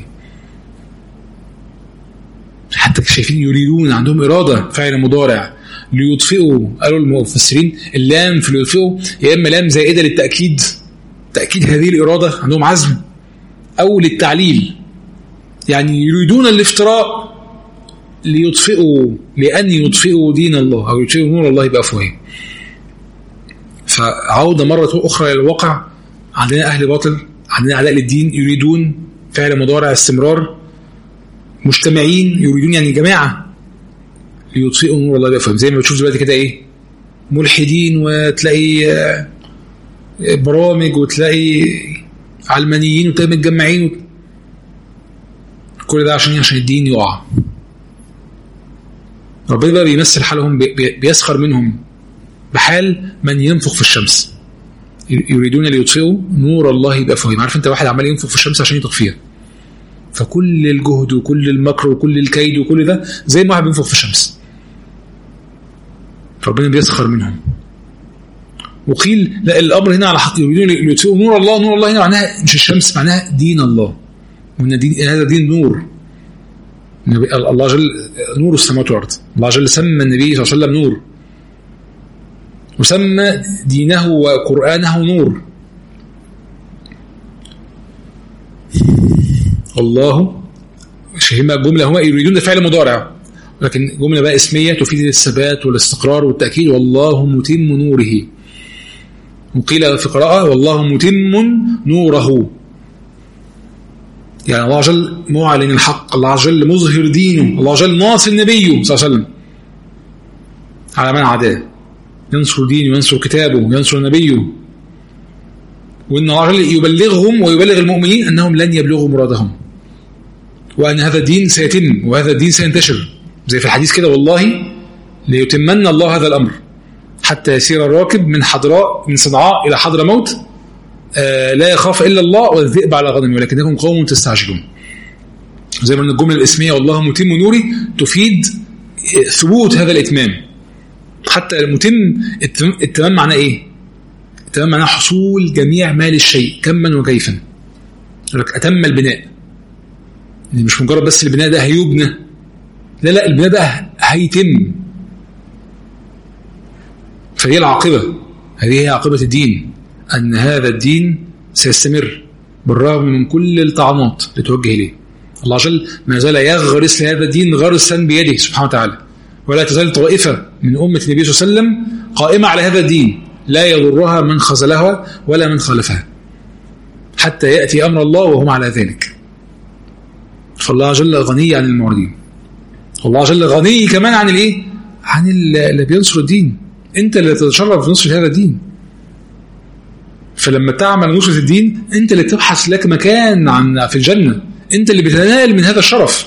حتى شايفين يريدون عندهم اراده فعل مضارع ليطفئوا قالوا المفسرين اللام في ليطفئوا يا اما لام زائده للتاكيد تاكيد هذه الاراده عندهم عزم او للتعليل يعني يريدون الافتراء ليطفئوا لان يطفئوا دين الله او يطفئوا نور الله بافواههم فعوده مره اخرى الى الواقع عندنا اهل باطل عندنا اعداء للدين يريدون فعل مضارع استمرار مجتمعين يريدون يعني جماعه ليطفئوا نور الله بافواههم زي ما بتشوف دلوقتي كده ايه ملحدين وتلاقي برامج وتلاقي علمانيين وتلاقي متجمعين كل ده عشان عشان الدين يقع ربنا بقى بيمثل حالهم بيسخر منهم بحال من ينفخ في الشمس يريدون ليطفئوا نور الله بافواههم عارف انت واحد عمال ينفخ في الشمس عشان يطفيها فكل الجهد وكل المكر وكل الكيد وكل ده زي ما واحد بينفخ في الشمس فربنا بيسخر منهم وقيل لا الامر هنا على حق يريدون يطفئوا نور الله نور الله هنا معناها مش الشمس معناها دين الله وان دين هذا دين نور الله جل نور السماوات والارض الله جل سمى النبي صلى الله عليه وسلم نور وسمى دينه وقرانه نور الله هما جمله هما يريدون فعل مضارع لكن جمله بقى اسميه تفيد الثبات والاستقرار والتاكيد والله متم نوره وقيل في قراءه والله متم نوره يعني الله جل معلن الحق الله جل مظهر دينه الله جل ناصر نبيه صلى الله عليه وسلم على من عداه ينصر دينه وينصر كتابه وينصر نبيه وان الله جل يبلغهم ويبلغ المؤمنين انهم لن يبلغوا مرادهم وان هذا الدين سيتم وهذا الدين سينتشر زي في الحديث كده والله ليتمن الله هذا الامر حتى يسير الراكب من حضراء من صنعاء الى حضر موت آه لا يخاف الا الله والذئب على غنمه ولكنكم قوم تستعجلون زي ما قلنا الجمله الاسميه والله متم نوري تفيد ثبوت هذا الاتمام حتى المتم التمام معناه ايه؟ التمام معناه حصول جميع مال الشيء كما وكيفا لك اتم البناء يعني مش مجرد بس البناء ده هيبنى لا لا البناء ده هيتم فهي العاقبه هذه هي عاقبه الدين أن هذا الدين سيستمر بالرغم من كل الطعنات اللي توجه إليه الله جل ما زال يغرس لهذا الدين غرسا بيده سبحانه وتعالى ولا تزال طائفة من أمة النبي صلى الله عليه وسلم قائمة على هذا الدين لا يضرها من خذلها ولا من خالفها حتى يأتي أمر الله وهم على ذلك فالله جل غني عن المعرضين الله جل غني كمان عن الايه عن اللي بينصر الدين انت اللي تتشرف بنصر هذا الدين فلما تعمل نصرة الدين انت اللي تبحث لك مكان عن في الجنة انت اللي بتنال من هذا الشرف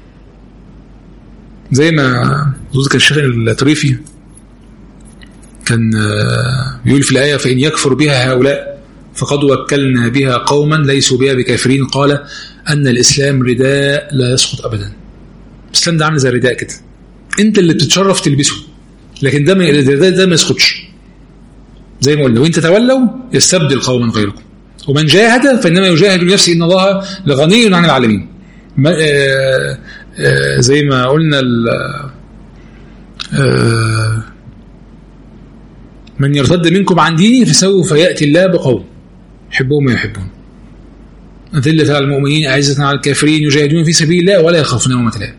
زي ما كان الشيخ الطريفي كان بيقول في الآية فإن يكفر بها هؤلاء فقد وكلنا بها قوما ليسوا بها بكافرين قال أن الإسلام رداء لا يسقط أبدا الإسلام ده عامل زي الرداء كده أنت اللي بتتشرف تلبسه لكن ده الرداء ده ما يسقطش زي ما قلنا وإن تتولوا يستبدل قوما غيركم ومن جاهد فإنما يجاهد لنفسه إن الله لغني عن العالمين آآ آآ زي ما قلنا من يرتد منكم عن ديني فسوف يأتي الله بقوم يحبهم ويحبون أذلة على المؤمنين أعزة على الكافرين يجاهدون في سبيل الله ولا يخافون يوم لائم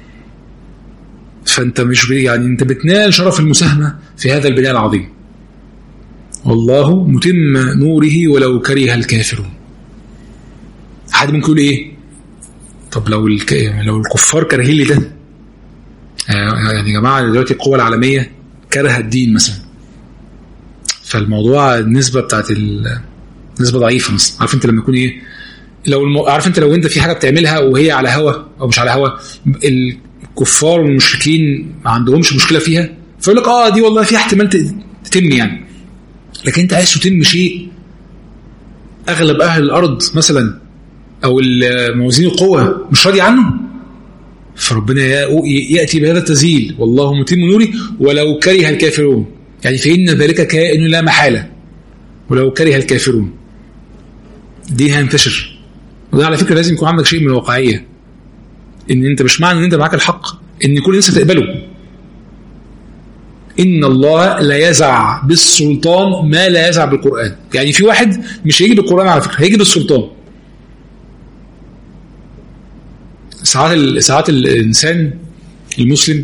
فأنت مش يعني أنت بتنال شرف المساهمة في هذا البناء العظيم والله متم نوره ولو كره الكافرون حد ممكن يقول ايه طب لو الك... لو الكفار كارهين لي ده يعني يا جماعه دلوقتي القوى العالميه كره الدين مثلا فالموضوع النسبه بتاعت النسبه ضعيفه مثلا عارف انت لما يكون ايه لو الم... عارف انت لو انت في حاجه بتعملها وهي على هوا او مش على هوا الكفار والمشركين ما عندهمش مشكله فيها فيقول لك اه دي والله فيها احتمال تتم يعني لكن انت عايز تتم شيء اغلب اهل الارض مثلا او موازين القوى مش راضي عنه فربنا ياتي بهذا التزييل والله متم نوري ولو كره الكافرون يعني فان ذلك كائن لا محاله ولو كره الكافرون دي هينتشر وده على فكره لازم يكون عندك شيء من الواقعيه ان انت مش معنى ان انت معاك الحق ان كل الناس تقبله إن الله لا يزع بالسلطان ما لا يزع بالقرآن يعني في واحد مش هيجي بالقرآن على فكرة هيجي بالسلطان ساعات ساعات الإنسان المسلم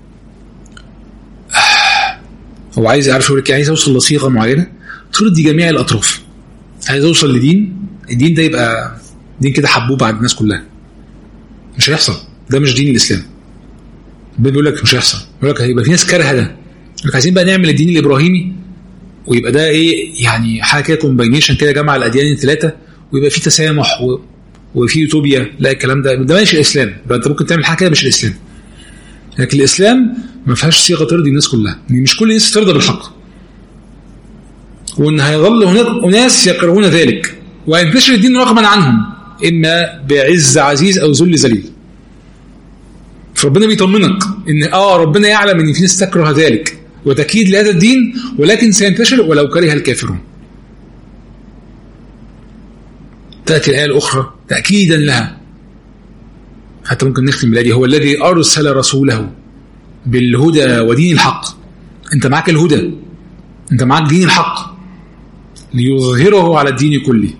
هو عايز يعرف يقول لك عايز اوصل لصيغه معينه ترضي جميع الاطراف عايز اوصل لدين الدين ده يبقى دين كده حبوب عند الناس كلها مش هيحصل ده مش دين الاسلام بيقول لك مش هيحصل يقول لك هيبقى في ناس كارهه ده لك عايزين بقى نعمل الدين الابراهيمي ويبقى ده ايه يعني حاجه كده كومباينيشن كده جمع الاديان الثلاثه ويبقى في تسامح و... وفي يوتوبيا لا الكلام ده ده مش الاسلام يبقى انت ممكن تعمل حاجه كده مش الاسلام لكن الاسلام ما فيهاش صيغه ترضي الناس كلها يعني مش كل الناس ترضى بالحق وان هيظل هناك اناس يكرهون ذلك وينتشر الدين رغما عنهم إما بعز عزيز أو ذل ذليل فربنا بيطمنك ان اه ربنا يعلم ان في ناس تكره ذلك وتكيد لهذا الدين ولكن سينتشر ولو كره الكافرون تأتي الآية الأخرى تأكيدا لها حتى ممكن نختم بالآية هو الذي أرسل رسوله بالهدى ودين الحق أنت معك الهدى أنت معك دين الحق ليظهره على الدين كله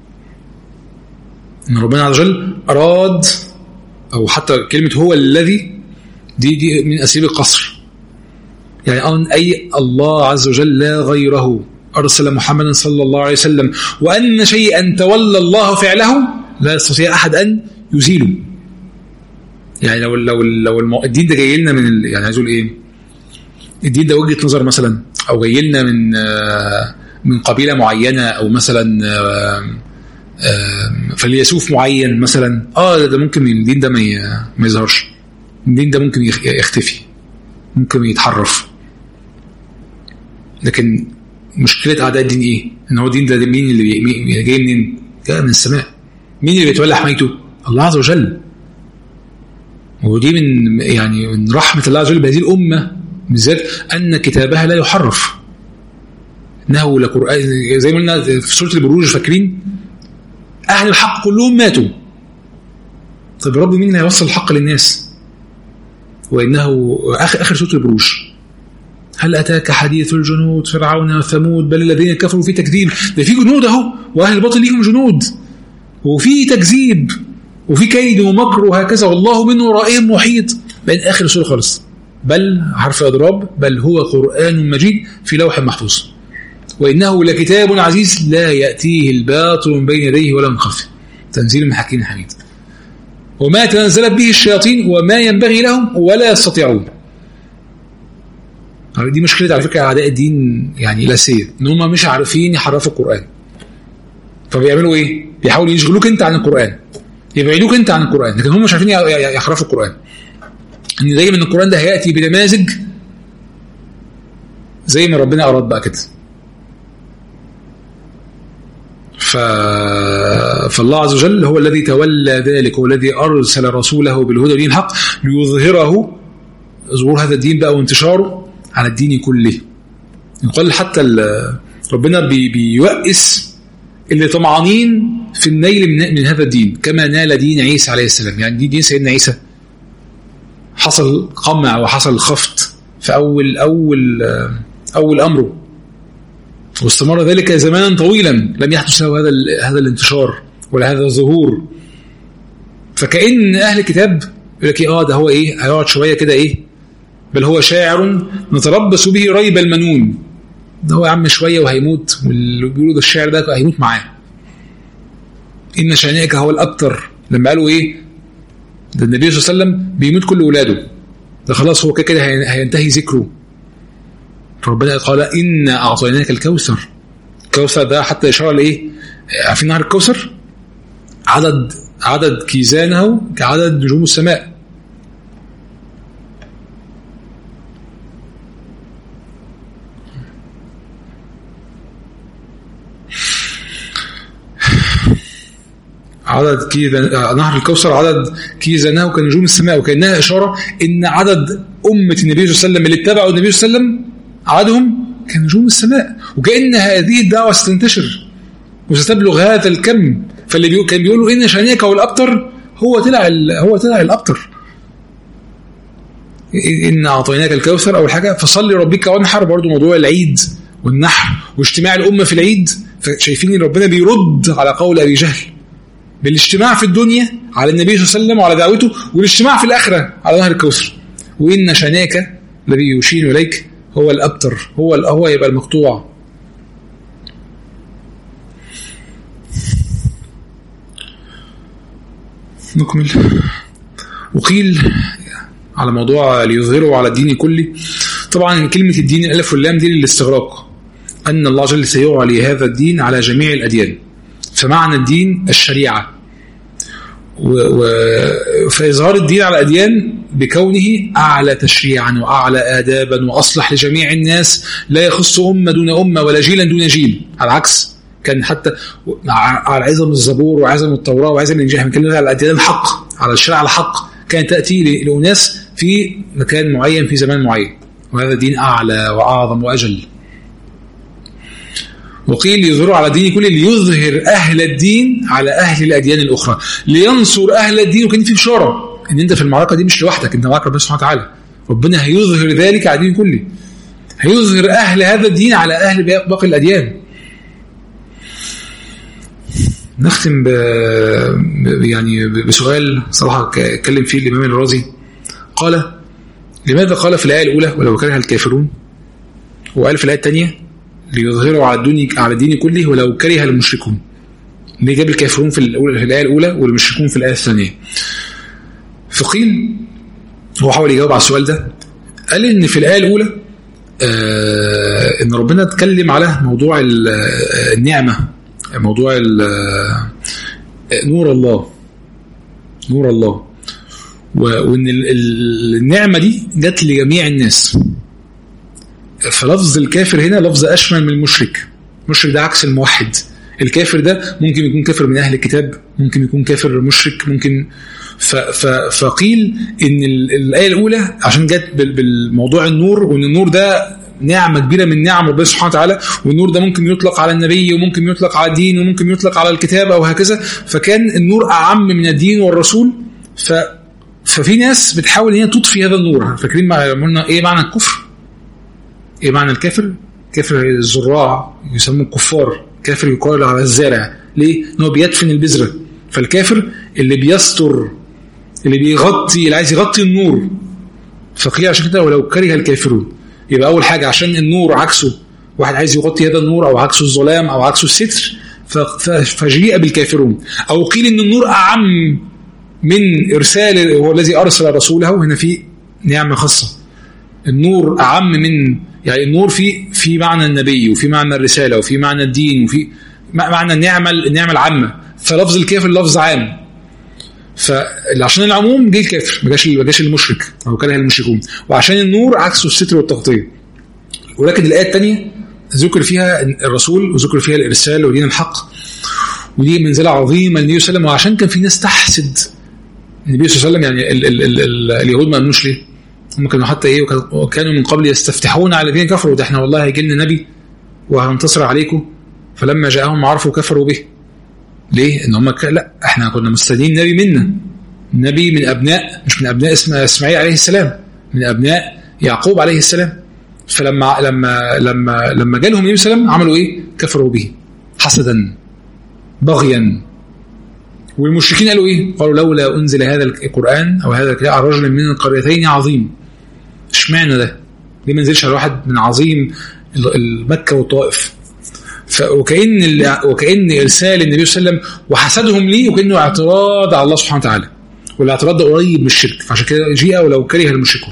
ان ربنا عز وجل اراد او حتى كلمه هو الذي دي دي من اساليب القصر يعني اي الله عز وجل لا غيره ارسل محمدا صلى الله عليه وسلم وان شيئا تولى الله فعله لا يستطيع احد ان يزيله يعني لو لو لو الدين ده جاي لنا من ال... يعني عايز اقول ايه الدين ده وجهه نظر مثلا او جاي لنا من من قبيله معينه او مثلا فليسوف معين مثلا اه ده ممكن الدين ده ما يظهرش الدين ده ممكن يختفي ممكن يتحرف لكن مشكله اعداء الدين ايه؟ ان هو الدين ده مين اللي جاي منين؟ جاي من السماء مين اللي بيتولى حمايته؟ الله عز وجل ودي من يعني من رحمه الله عز وجل بهذه الامه بالذات ان كتابها لا يحرف انه لقران زي ما قلنا في سوره البروج فاكرين اهل الحق كلهم ماتوا طب رب مين اللي هيوصل الحق للناس وانه اخر اخر سوره البروج هل اتاك حديث الجنود فرعون وثمود بل الذين كفروا في تكذيب ده في جنود اهو واهل الباطل ليهم جنود وفي تكذيب وفي كيد ومكر وهكذا والله من ورائهم محيط بين اخر السوره خالص بل حرف اضراب بل هو قران مجيد في لوح محفوظ وإنه لكتاب عزيز لا يأتيه الباطل من بين يديه ولا من خلفه تنزيل من حكيم حميد وما تنزلت به الشياطين وما ينبغي لهم ولا يستطيعون دي مشكلة على فكرة أعداء الدين يعني الأساسية إن هم مش عارفين يحرفوا القرآن فبيعملوا إيه؟ بيحاولوا يشغلوك أنت عن القرآن يبعدوك أنت عن القرآن لكن هم مش عارفين يحرفوا القرآن إن دايما القرآن ده هيأتي بنماذج زي ما ربنا أراد بقى كده ف... فالله عز وجل هو الذي تولى ذلك هو الذي أرسل رسوله بالهدى ودين الحق ليظهره ظهور هذا الدين بقى وانتشاره على الدين كله يقال حتى ربنا بي... بيوئس اللي طمعانين في النيل من... من هذا الدين كما نال دين عيسى عليه السلام يعني دين, دين سيدنا عيسى حصل قمع وحصل خفت في أول أول أول أمره واستمر ذلك زمانا طويلا لم يحدث له هذا هذا الانتشار ولا هذا الظهور فكأن أهل الكتاب يقول لك اه ده هو ايه هيقعد شويه كده ايه بل هو شاعر نتربص به ريب المنون ده هو يا عم شويه وهيموت واللي بيقولوا ده الشاعر ده هيموت معاه ان شانئك هو الابتر لما قالوا ايه ده النبي صلى الله عليه وسلم بيموت كل اولاده ده خلاص هو كده كده هينتهي ذكره فربنا قال إنا أعطيناك الكوثر الكوثر ده حتى إشارة لإيه عارفين نهر الكوثر عدد عدد كيزانه كعدد نجوم السماء عدد كيزان نهر الكوثر عدد كيزانه كنجوم السماء وكانها اشاره ان عدد امه النبي صلى الله عليه وسلم اللي اتبعوا النبي صلى الله عليه وسلم عددهم كنجوم السماء وكأن هذه الدعوة ستنتشر وستبلغ هذا الكم فاللي بيقول كان بيقولوا إن شانيك هو الأبتر هو طلع هو طلع الأبتر إن أعطيناك الكوثر أول حاجة فصلي ربك وانحر برضو موضوع العيد والنحر واجتماع الأمة في العيد فشايفين إن ربنا بيرد على قول أبي جهل بالاجتماع في الدنيا على النبي صلى الله عليه وسلم وعلى دعوته والاجتماع في الآخرة على نهر الكوثر وإن شاناك الذي يشير إليك هو الأبتر هو هو يبقى المقطوع نكمل وقيل على موضوع ليظهره على الدين كله طبعا كلمة الدين الألف واللام دي للاستغراق أن الله جل سيعلي هذا الدين على جميع الأديان فمعنى الدين الشريعة و... و... فإظهار الدين على الأديان بكونه أعلى تشريعا وأعلى آدابا وأصلح لجميع الناس لا يخص أمة دون أمة ولا جيلا دون جيل على العكس كان حتى على عزم الزبور وعزم التوراه وعزم الانجيل بنتكلم على الاديان الحق على الشرع الحق كانت تاتي لاناس في مكان معين في زمان معين وهذا دين اعلى واعظم واجل وقيل يظهروا على الدين كله ليظهر اهل الدين على اهل الاديان الاخرى لينصر اهل الدين وكان في بشاره ان انت في المعركه دي مش لوحدك انت معاك ربنا سبحانه وتعالى ربنا هيظهر ذلك على الدين كله هيظهر اهل هذا الدين على اهل باقي الاديان نختم ب... يعني بسؤال صراحه اتكلم فيه الامام الرازي قال لماذا قال في الايه الاولى ولو كره الكافرون وقال في الايه الثانيه ليظهروا على الدين على الدين كله ولو كره المشركون ليه جاب الكافرون في, الأولى في الايه الاولى والمشركون في الايه الثانيه فقيل هو حاول يجاوب على السؤال ده قال ان في الايه الاولى آه ان ربنا اتكلم على موضوع النعمه موضوع نور الله نور الله وان النعمه دي جت لجميع الناس فلفظ الكافر هنا لفظ اشمل من المشرك المشرك ده عكس الموحد الكافر ده ممكن يكون كافر من اهل الكتاب ممكن يكون كافر مشرك ممكن ف ف فقيل ان الايه الاولى عشان جت بالموضوع النور وان النور ده نعمه كبيره من نعم ربنا سبحانه وتعالى والنور ده ممكن يطلق على النبي وممكن يطلق على الدين وممكن يطلق على الكتاب او هكذا فكان النور اعم من الدين والرسول ف ففي ناس بتحاول ان هي تطفي هذا النور فاكرين قلنا ايه معنى الكفر؟ ايه معنى الكافر؟ كافر الزراع يسموه الكفار كافر يقال على الزارع ليه؟ ان هو بيدفن البذره فالكافر اللي بيستر اللي بيغطي اللي عايز يغطي النور فقيل عشان كده ولو كره الكافرون يبقى اول حاجه عشان النور عكسه واحد عايز يغطي هذا النور او عكسه الظلام او عكسه الستر فجيء بالكافرون او قيل ان النور اعم من ارسال هو الذي ارسل رسوله هنا في نعمه خاصه النور اعم من يعني النور في في معنى النبي وفي معنى الرساله وفي معنى الدين وفي معنى النعمه النعمه العامه فلفظ الكافر لفظ عام فعشان العموم جه الكافر ما جاش ما جاش المشرك او كره المشركون وعشان النور عكسه الستر والتغطيه ولكن الايه الثانيه ذكر فيها الرسول وذكر فيها الارسال ودين الحق ودي منزله عظيمه للنبي صلى الله عليه وسلم وعشان كان في ناس تحسد النبي صلى الله عليه وسلم يعني ال ال ال ال اليهود ما امنوش ليه؟ هم كانوا حتى ايه وكانوا من قبل يستفتحون على الذين كفروا ده احنا والله هيجي لنا نبي وهننتصر عليكم فلما جاءهم عرفوا كفروا به ليه؟ ان هم ك... لا احنا كنا مستنيين نبي منا نبي من ابناء مش من ابناء اسم اسماعيل عليه السلام من ابناء يعقوب عليه السلام فلما لما لما لما جالهم النبي صلى الله عليه وسلم عملوا ايه؟ كفروا به حسدا بغيا والمشركين قالوا ايه؟ قالوا لولا انزل هذا القران او هذا الكتاب على رجل من القريتين عظيم اشمعنى ده؟ ليه ما نزلش على واحد من عظيم مكه والطائف؟ وكأن وكأن إرسال النبي صلى الله عليه وسلم وحسدهم ليه وكأنه اعتراض على الله سبحانه وتعالى والاعتراض ده قريب من الشرك فعشان كده جيء ولو كره المشركون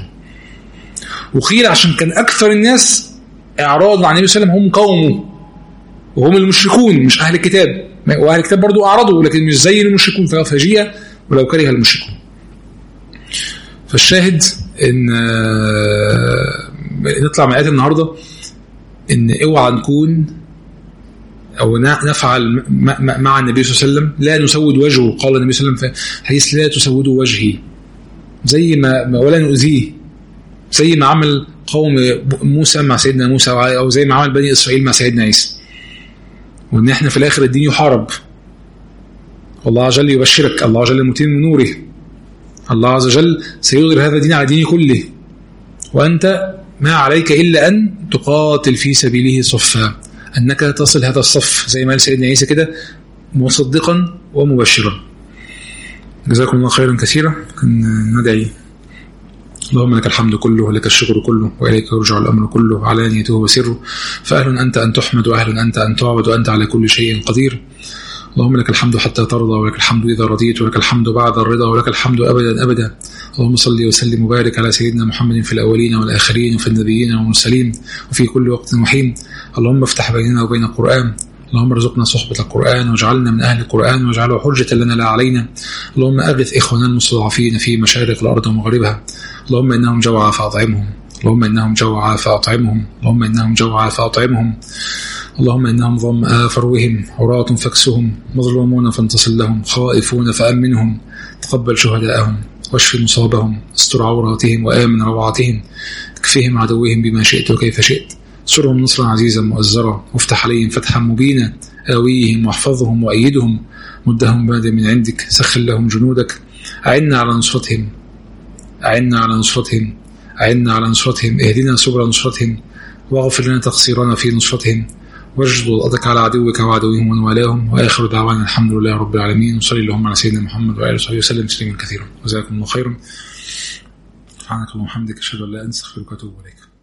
وقيل عشان كان أكثر الناس إعراض عن النبي صلى الله عليه وسلم هم قومه وهم المشركون مش أهل الكتاب وأهل الكتاب برضو أعرضوا لكن مش زي المشركون فجيء ولو كره المشركون فالشاهد ان نطلع من آيات النهارده ان اوعى نكون او نفعل مع النبي صلى الله عليه وسلم لا نسود وجهه قال النبي صلى الله عليه وسلم في حديث لا تسودوا وجهي زي ما ولا نؤذيه زي ما عمل قوم موسى مع سيدنا موسى او زي ما عمل بني اسرائيل مع سيدنا عيسى وان احنا في الاخر الدين يحارب والله عز وجل يبشرك الله عز وجل متين من نوره الله عز وجل سيظهر هذا الدين على دين كله وانت ما عليك الا ان تقاتل في سبيله صفا انك تصل هذا الصف زي ما قال سيدنا عيسى كده مصدقا ومبشرا جزاكم الله خيرا كثيرا ندعي اللهم لك الحمد كله ولك الشكر كله واليك يرجع الامر كله علانيته وسره فاهل انت ان تحمد واهل انت ان تعبد وانت على كل شيء قدير اللهم لك الحمد حتى ترضى ولك الحمد اذا رضيت ولك الحمد بعد الرضا ولك الحمد ابدا ابدا اللهم صل وسلم وبارك على سيدنا محمد في الاولين والاخرين وفي النبيين والمرسلين وفي كل وقت وحين اللهم افتح بيننا وبين القران اللهم ارزقنا صحبة القرآن واجعلنا من أهل القرآن واجعله حجة لنا لا علينا اللهم أغث إخواننا المستضعفين في مشارق الأرض ومغاربها اللهم إنهم جوعى فأطعمهم اللهم إنهم جوعى فأطعمهم اللهم إنهم جوعى فأطعمهم اللهم إنهم ظمآ فروهم عراة فاكسهم مظلومون فانتصر لهم خائفون فأمنهم تقبل شهداءهم واشف مصابهم استر عوراتهم وآمن روعاتهم اكفهم عدوهم بما شئت وكيف شئت سرهم نصرا عزيزا مؤزرا وافتح عليهم فتحا مبينا آويهم واحفظهم وأيدهم مدهم بعد من عندك سخر لهم جنودك أعنا على نصرتهم أعنا على نصرتهم أعنا على نصرتهم اهدنا سبل نصرتهم واغفر لنا تقصيرنا في نصرتهم واجد وضعك على عدوك وعدوهم ومن والاهم واخر دعوانا الحمد لله رب العالمين وصلي اللهم على سيدنا محمد واله وصحبه وسلم تسليما كثيرا جزاكم الله خيرا سبحانك اللهم وبحمدك اشهد ان لا اله الا انت استغفرك واتوب اليك